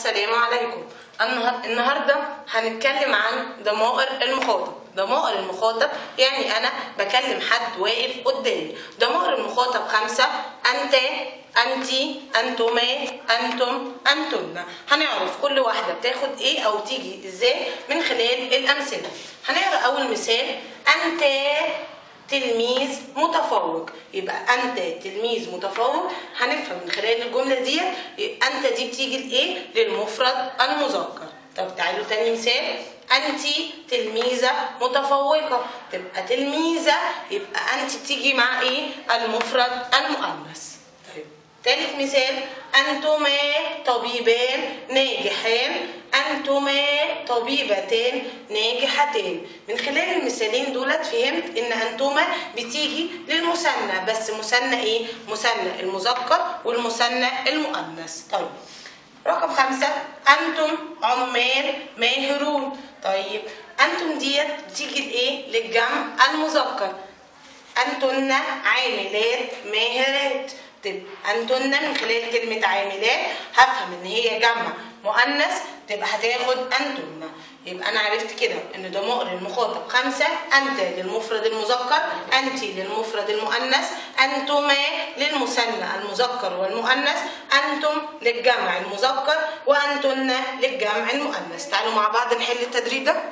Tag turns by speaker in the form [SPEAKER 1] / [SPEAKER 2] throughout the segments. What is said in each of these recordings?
[SPEAKER 1] السلام عليكم النه- النهارده هنتكلم عن ضمائر المخاطب ضمائر المخاطب يعني انا بكلم حد واقف قدامي ضمائر المخاطب خمسه انت انتي انتما انتم انتن هنعرف كل واحده بتاخد ايه او تيجي ازاي من خلال الامثله هنقرا اول مثال انت تلميذ متفوق يبقى انت تلميذ متفوق هنفهم من خلال الجمله دي انت دي بتيجي لايه للمفرد المذكر طب تعالوا تاني مثال انت تلميذه متفوقه تبقى تلميذه يبقى انت بتيجي مع ايه المفرد المؤنث طيب تالت مثال أنتما طبيبان ناجحان أنتما طبيبتان ناجحتان من خلال المثالين دولت فهمت إن أنتما بتيجي للمثنى بس مثنى إيه؟ مثنى المذكر والمثنى المؤنث طيب رقم خمسة أنتم عمال ماهرون طيب أنتم ديت بتيجي لإيه؟ للجمع المذكر أنتن عاملات ماهرات تبقى أنتن من خلال كلمة عاملات هفهم إن هي جمع مؤنث تبقى هتاخد أنتن يبقى أنا عرفت كده إن ضمائر المخاطب خمسة أنت للمفرد المذكر أنت للمفرد المؤنث أنتما للمثنى المذكر والمؤنث أنتم للجمع المذكر وأنتن للجمع المؤنث تعالوا مع بعض نحل التدريب ده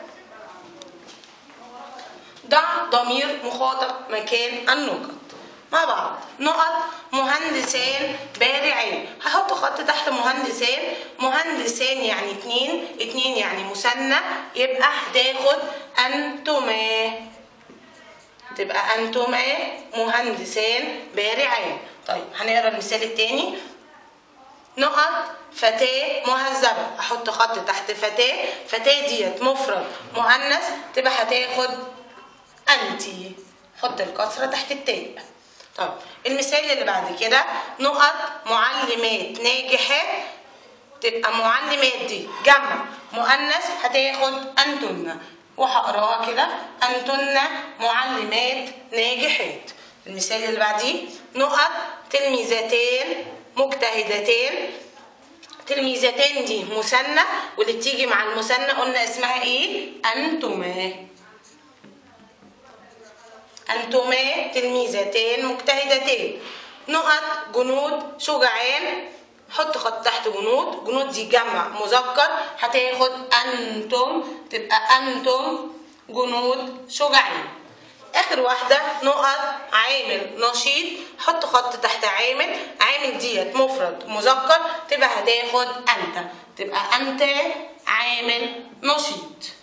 [SPEAKER 1] ضع ضمير مخاطب مكان النقط مع بعض نقط مهندسان بارعان هحط خط تحت مهندسان مهندسان يعني اتنين اتنين يعني مثنى يبقى هتاخد انتما تبقى انتما مهندسان بارعان طيب هنقرا المثال التاني نقط فتاة مهذبة احط خط تحت فتاة فتاة ديت مفرد مؤنث تبقى هتاخد انتي حط الكسرة تحت التاء طب المثال اللي بعد كده نقط معلمات ناجحات تبقى معلمات دي جمع مؤنث هتاخد انتن وهقراها كده انتن معلمات ناجحات المثال اللي بعديه نقط تلميذتان مجتهدتان تلميذتان دي مثنى واللي بتيجي مع المثنى قلنا اسمها ايه انتما أنتما تلميذتان مجتهدتان نقط جنود شجعان حط خط تحت جنود جنود دي جمع مذكر هتاخد أنتم تبقى أنتم جنود شجعان آخر واحدة نقط عامل نشيط حط خط تحت عامل عامل ديت مفرد مذكر تبقى هتاخد أنت تبقى أنت عامل نشيط